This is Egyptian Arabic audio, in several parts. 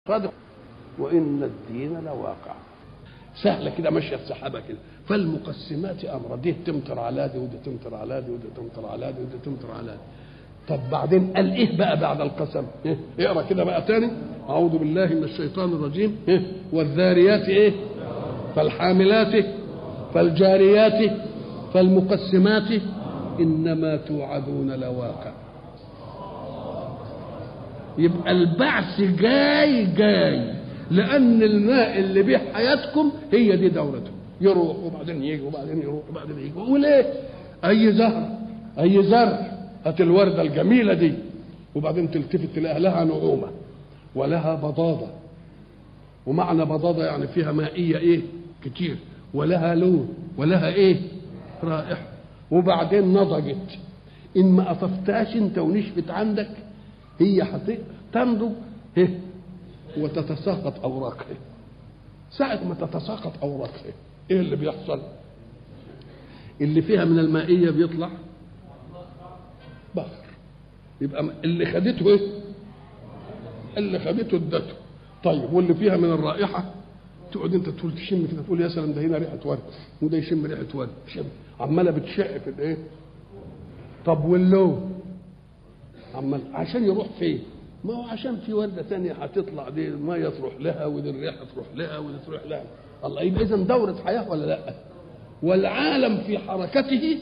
صادق وإن الدين لواقع سهلة كده ماشية السحابة كده فالمقسمات أمرا دي تمطر على دي ودي تمطر على دي ودي تمطر على دي ودي تمطر على دي طب بعدين قال ايه بقى بعد القسم إيه؟ اقرا كده بقى تاني اعوذ بالله من الشيطان الرجيم إيه؟ والذاريات ايه فالحاملات فالجاريات فالمقسمات انما توعدون لواقع يبقى البعث جاي جاي لان الماء اللي بيه حياتكم هي دي دورته يروح وبعدين يجي وبعدين يروح وبعدين يجي وليه اي زهر اي زرع هات الورده الجميله دي وبعدين تلتفت تلاقي لها نعومه ولها بضاضه ومعنى بضاضه يعني فيها مائيه ايه كتير ولها لون ولها ايه رائحه وبعدين نضجت ان ما قطفتهاش انت ونشفت عندك هي هتنضج إيه؟ وتتساقط اوراقها ساعة ما تتساقط اوراقها ايه اللي بيحصل؟ اللي فيها من المائية بيطلع بخر يبقى اللي خدته ايه؟ اللي خدته ادته طيب واللي فيها من الرائحة تقعد انت تقول تشم كده تقول يا سلام ده هنا ريحة ورد وده يشم ريحة ورد شم عمالة بتشع في الايه؟ طب واللون عمال عشان يروح فين؟ ما هو عشان في ورده ثانيه هتطلع دي الميه تروح لها ودي الريحه تروح لها ودي تروح لها الله يبقى اذا دوره حياه ولا لا؟ والعالم في حركته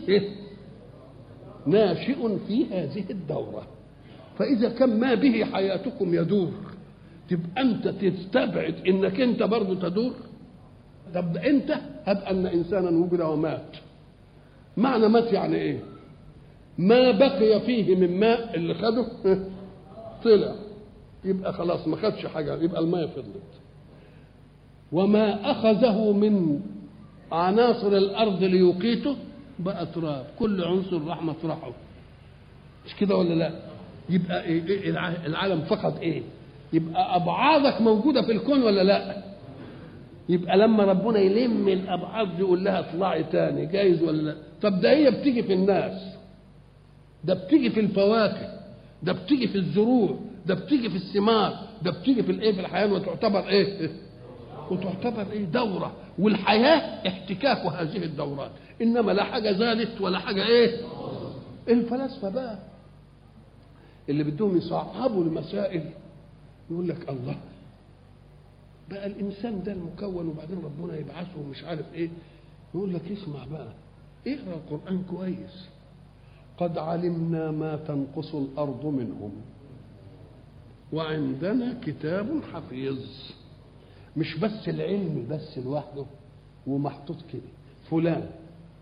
ناشئ في هذه الدوره فاذا كان ما به حياتكم يدور تبقى انت تستبعد انك انت برضه تدور طب انت هب ان انسانا وجد ومات معنى مات يعني ايه؟ ما بقي فيه من ماء اللي خده طلع يبقى خلاص ما خدش حاجه يبقى الماء فضلت وما اخذه من عناصر الارض ليقيته بقى تراب كل عنصر راح مطرحه مش كده ولا لا يبقى إيه إيه العالم فقد ايه يبقى ابعاضك موجوده في الكون ولا لا يبقى لما ربنا يلم الابعاض دي يقول لها اطلعي تاني جايز ولا لا طب ده هي بتيجي في الناس ده بتيجي في الفواكه ده بتيجي في الزروع ده بتيجي في الثمار ده بتيجي في الايه في الحياه وتعتبر ايه وتعتبر ايه دوره والحياه احتكاك هذه الدورات انما لا حاجه زادت ولا حاجه ايه الفلاسفه بقى اللي بدهم يصعبوا المسائل يقول لك الله بقى الانسان ده المكون وبعدين ربنا يبعثه ومش عارف ايه يقول لك اسمع بقى اقرا القران كويس قد علمنا ما تنقص الارض منهم وعندنا كتاب حفيظ مش بس العلم بس لوحده ومحطوط كده فلان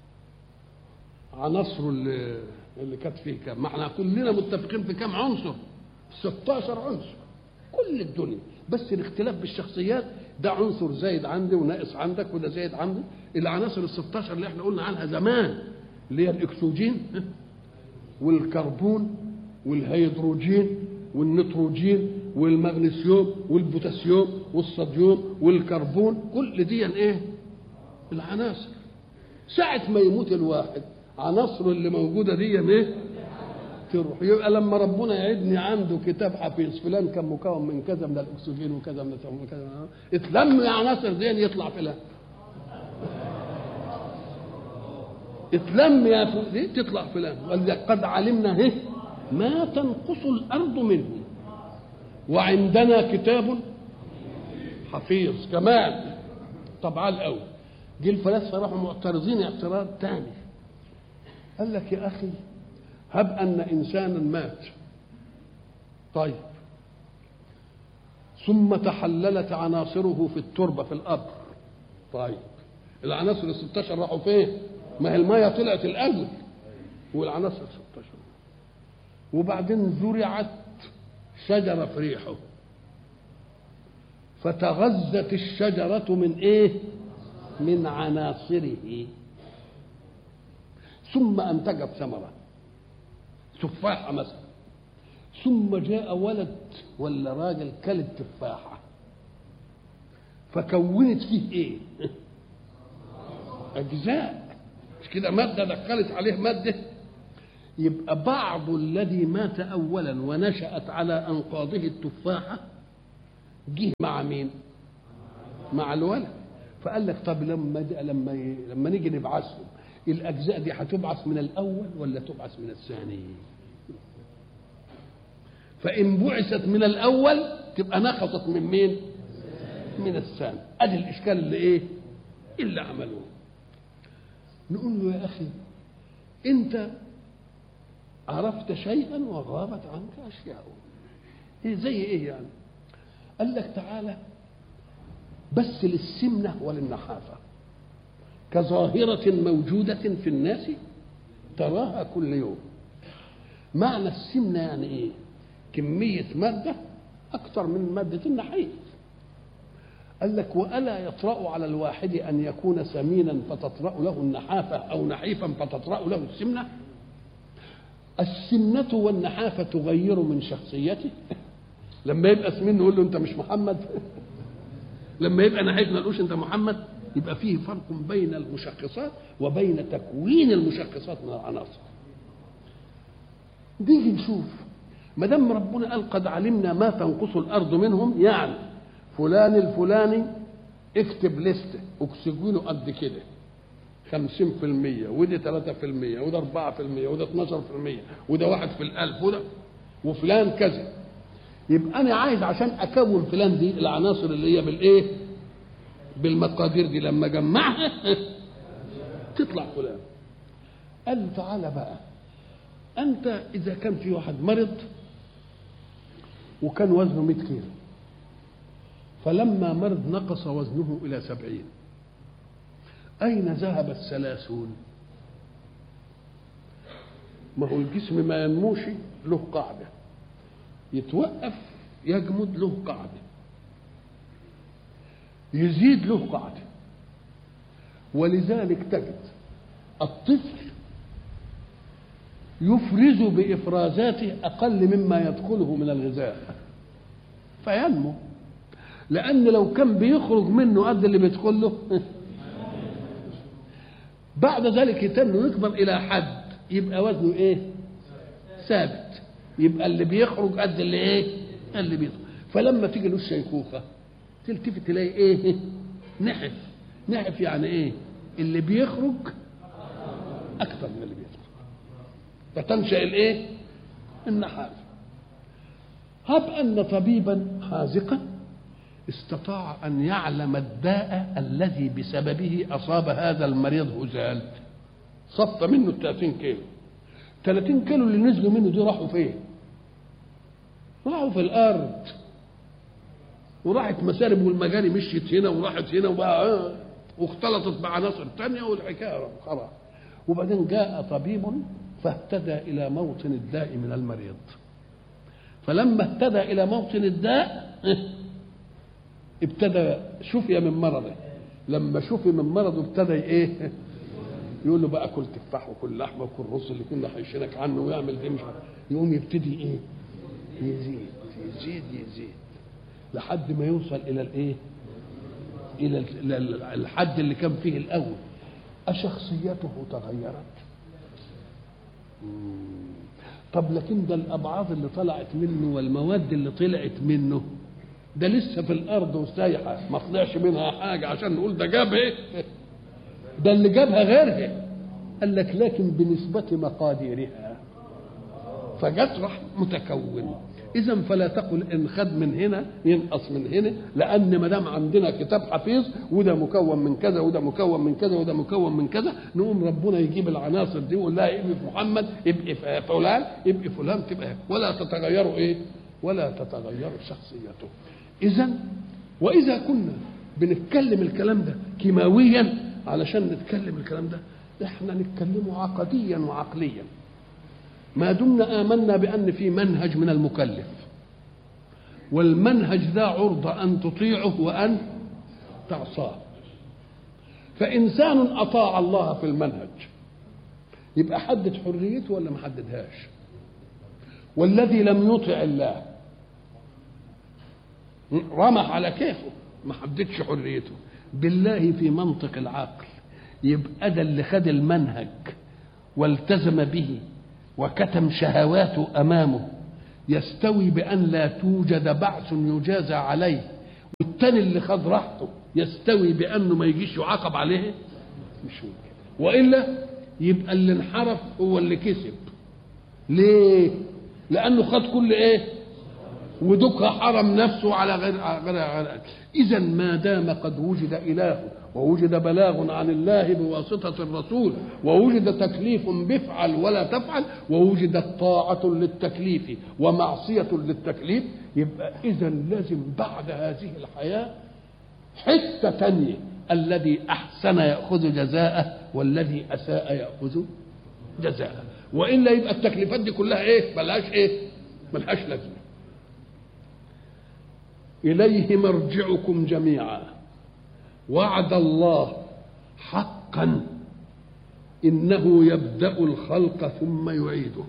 عناصره اللي اللي كانت فيه كام ما احنا كلنا متفقين في كام عنصر 16 عنصر كل الدنيا بس الاختلاف بالشخصيات ده عنصر زايد عندي وناقص عندك وده زايد عندي العناصر ال 16 اللي احنا قلنا عنها زمان اللي هي الاكسجين والكربون والهيدروجين والنيتروجين والمغنيسيوم والبوتاسيوم والصوديوم والكربون كل دي ايه العناصر ساعة ما يموت الواحد عناصره اللي موجودة دي ايه تروح يبقى لما ربنا يعدني عنده كتاب حفيظ فلان كان مكون من كذا من الاكسجين وكذا من كذا اتلم العناصر دي يطلع فلان اتلم يا دي تطلع فلان قد علمنا ايه ما تنقص الارض منه وعندنا كتاب حفيظ كمان طبعا الاول جه الفلاسفه راحوا معترضين اعتراض ثاني قال لك يا اخي هب ان انسانا مات طيب ثم تحللت عناصره في التربه في الارض طيب العناصر ال 16 راحوا فين؟ ما هي المية طلعت الأول والعناصر 16 وبعدين زرعت شجرة في ريحه فتغذت الشجرة من إيه؟ من عناصره ثم أنتجت ثمرة تفاحة مثلا ثم جاء ولد ولا راجل كل التفاحة فكونت فيه إيه؟ أجزاء مش كده ماده دخلت عليه ماده يبقى بعض الذي مات اولا ونشات على انقاضه التفاحه جه مع مين مع الولد فقال لك طب لما لما لما نيجي نبعثهم الاجزاء دي هتبعث من الاول ولا تبعث من الثاني فان بعثت من الاول تبقى نقصت من مين من الثاني ادي الاشكال اللي ايه اللي عملوه نقول له يا اخي انت عرفت شيئا وغابت عنك اشياء إيه زي ايه يعني قال لك تعالى بس للسمنه وللنحافه كظاهره موجوده في الناس تراها كل يوم معنى السمنه يعني ايه كميه ماده اكثر من ماده النحيف قال لك والا يطرا على الواحد ان يكون سمينا فتطرا له النحافه او نحيفا فتطرا له السمنه السمنه والنحافه تغير من شخصيته لما يبقى سمين نقول له انت مش محمد لما يبقى نحيف ما نقولوش انت محمد يبقى فيه فرق بين المشخصات وبين تكوين المشخصات من العناصر نيجي نشوف ما دام ربنا قال قد علمنا ما تنقص الارض منهم يعني فلان الفلاني اكتب لستة اكسجينه قد كده 50% ودي 3% وده 4% وده 12% وده واحد في الألف وده وفلان كذا يبقى أنا عايز عشان أكون فلان دي العناصر اللي هي بالإيه؟ بالمقادير دي لما أجمعها تطلع فلان قال له تعالى بقى أنت إذا كان في واحد مرض وكان وزنه 100 كيلو فلما مرض نقص وزنه إلى سبعين أين ذهب الثلاثون ما هو الجسم ما ينموش له قاعدة يتوقف يجمد له قاعدة يزيد له قاعدة ولذلك تجد الطفل يفرز بإفرازاته أقل مما يدخله من الغذاء فينمو لأن لو كان بيخرج منه قد اللي بيدخل له بعد ذلك يتم يكبر إلى حد يبقى وزنه إيه؟ ثابت يبقى اللي بيخرج قد اللي إيه؟ اللي بيدخل فلما تيجي له الشيخوخة تلتفت تلاقي إيه؟ نحف نحف يعني إيه؟ اللي بيخرج أكثر من اللي بيدخل فتنشأ الإيه؟ النحاف هب أن طبيبا حاذقا استطاع أن يعلم الداء الذي بسببه أصاب هذا المريض هزال صف منه 30 كيلو 30 كيلو اللي نزلوا منه دي راحوا فين؟ راحوا في الأرض وراحت مسارب والمجاري مشيت هنا وراحت هنا وبقى آه واختلطت بعناصر تانية والحكاية خلاص وبعدين جاء طبيب فاهتدى إلى موطن الداء من المريض فلما اهتدى إلى موطن الداء ابتدى شفي من مرضه لما شفي من مرضه ابتدى ايه يقول له بقى كل تفاح وكل لحمه وكل رز اللي كنا حيشينك عنه ويعمل دي مش عارف يقوم يبتدي ايه يزيد يزيد يزيد لحد ما يوصل الى الايه الى الحد اللي كان فيه الاول أشخصيته تغيرت طب لكن ده الأبعاض اللي طلعت منه والمواد اللي طلعت منه ده لسه في الارض وسايحه ما طلعش منها حاجه عشان نقول ده جاب ايه ده اللي جابها غيرها قال لك لكن بنسبه مقاديرها فجت راح متكون اذا فلا تقل ان خد من هنا ينقص من هنا لان ما دام عندنا كتاب حفيظ وده مكون من كذا وده مكون من كذا وده مكون من كذا نقوم ربنا يجيب العناصر دي ويقول لها ابقي محمد ابقي فلان ابقي فلان تبقى ولا تتغيروا ايه ولا تتغير شخصيته اذا واذا كنا بنتكلم الكلام ده كيماويا علشان نتكلم الكلام ده احنا نتكلمه عقديا وعقليا ما دمنا امنا بان في منهج من المكلف والمنهج ذا عرضة أن تطيعه وأن تعصاه فإنسان أطاع الله في المنهج يبقى حدد حريته ولا ما حددهاش والذي لم يطع الله رمح على كيفه ما حددش حريته بالله في منطق العقل يبقى ده اللي خد المنهج والتزم به وكتم شهواته امامه يستوي بان لا توجد بعث يجازى عليه التاني اللي خد راحته يستوي بانه ما يجيش يعاقب عليه مش ممكن والا يبقى اللي انحرف هو اللي كسب ليه لانه خد كل ايه ودكها حرم نفسه على غير غير, غير اذا ما دام قد وجد اله ووجد بلاغ عن الله بواسطه الرسول ووجد تكليف بفعل ولا تفعل ووجدت طاعه للتكليف ومعصيه للتكليف يبقى اذا لازم بعد هذه الحياه حته تانيه الذي احسن ياخذ جزاءه والذي اساء ياخذ جزاءه والا يبقى التكليفات دي كلها ايه ملهاش ايه ملهاش لازمه اليه مرجعكم جميعا وعد الله حقا انه يبدا الخلق ثم يعيده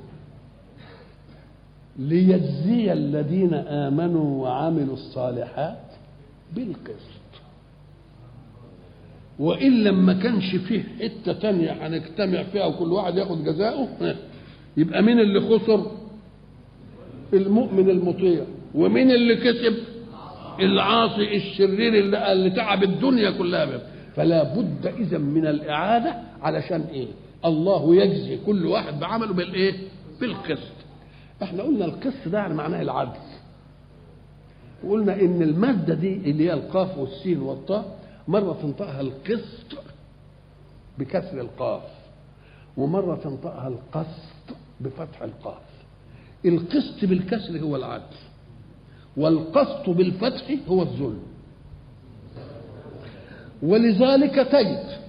ليجزي الذين امنوا وعملوا الصالحات بالقسط وان لما كانش فيه حته تانية هنجتمع فيها وكل واحد ياخد جزاؤه يبقى مين اللي خسر المؤمن المطيع ومين اللي كسب العاصي الشرير اللي, اللي تعب الدنيا كلها بيه. فلا بد اذا من الاعاده علشان ايه الله يجزي كل واحد بعمله بالايه بالقسط احنا قلنا القسط ده يعني معناه العدل وقلنا ان الماده دي اللي هي القاف والسين والطاء مره تنطقها القسط بكسر القاف ومره تنطقها القسط بفتح القاف القسط بالكسر هو العدل والقسط بالفتح هو الظلم ولذلك تيت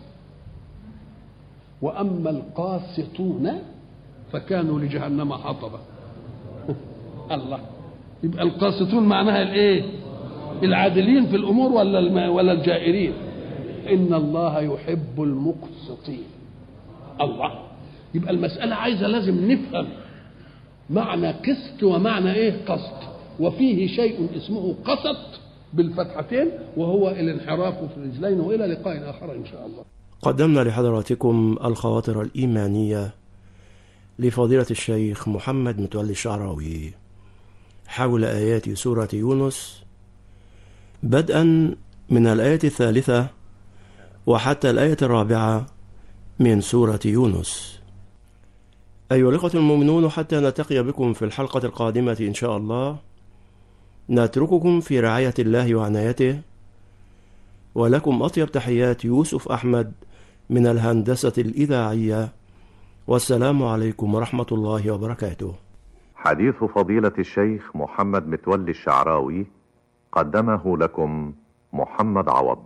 واما القاسطون فكانوا لجهنم حطبا الله يبقى القاسطون معناها الايه العادلين في الامور ولا ولا الجائرين ان الله يحب المقسطين الله يبقى المساله عايزه لازم نفهم معنى قسط ومعنى ايه قسط وفيه شيء اسمه قسط بالفتحتين وهو الانحراف في الرجلين والى لقاء اخر ان شاء الله قدمنا لحضراتكم الخواطر الإيمانية لفضيلة الشيخ محمد متولي الشعراوي حول آيات سورة يونس بدءا من الآية الثالثة وحتى الآية الرابعة من سورة يونس أيها الأخوة المؤمنون حتى نلتقي بكم في الحلقة القادمة إن شاء الله نترككم في رعاية الله وعنايته ولكم أطيب تحيات يوسف أحمد من الهندسة الإذاعية والسلام عليكم ورحمة الله وبركاته حديث فضيلة الشيخ محمد متولي الشعراوي قدمه لكم محمد عوض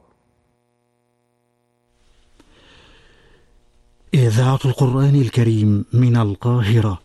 إذاعة القرآن الكريم من القاهرة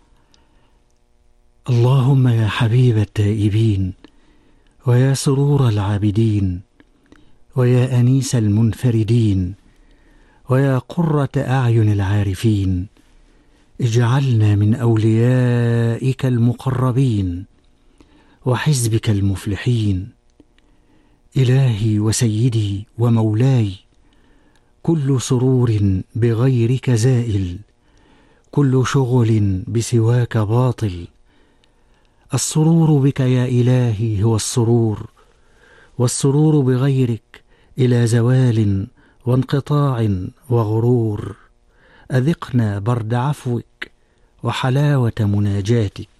اللهم يا حبيب التائبين ويا سرور العابدين ويا أنيس المنفردين ويا قرة أعين العارفين اجعلنا من أوليائك المقربين وحزبك المفلحين إلهي وسيدي ومولاي كل سرور بغيرك زائل كل شغل بسواك باطل السرور بك يا إلهي هو السرور والسرور بغيرك إلى زوال وانقطاع وغرور أذقنا برد عفوك وحلاوة مناجاتك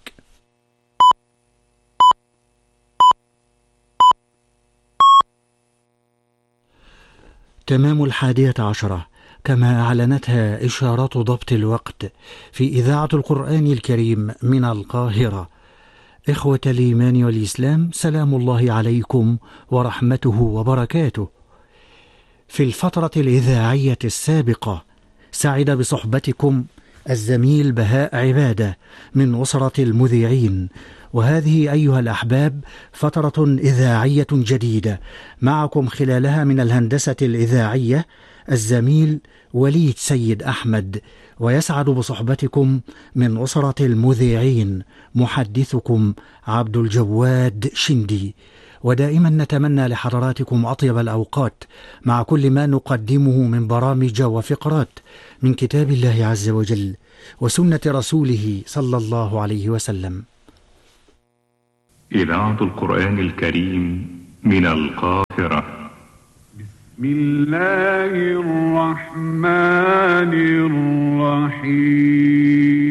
تمام الحادية عشرة كما أعلنتها إشارات ضبط الوقت في إذاعة القرآن الكريم من القاهرة إخوة الإيمان والإسلام سلام الله عليكم ورحمته وبركاته في الفترة الإذاعية السابقة سعد بصحبتكم الزميل بهاء عبادة من أسرة المذيعين وهذه أيها الأحباب فترة إذاعية جديدة معكم خلالها من الهندسة الإذاعية الزميل وليد سيد أحمد ويسعد بصحبتكم من أسرة المذيعين محدثكم عبد الجواد شندي ودائما نتمنى لحضراتكم أطيب الأوقات مع كل ما نقدمه من برامج وفقرات من كتاب الله عز وجل وسنة رسوله صلى الله عليه وسلم إذاعة القرآن الكريم من القاهرة بسم الله الرحمن الرحيم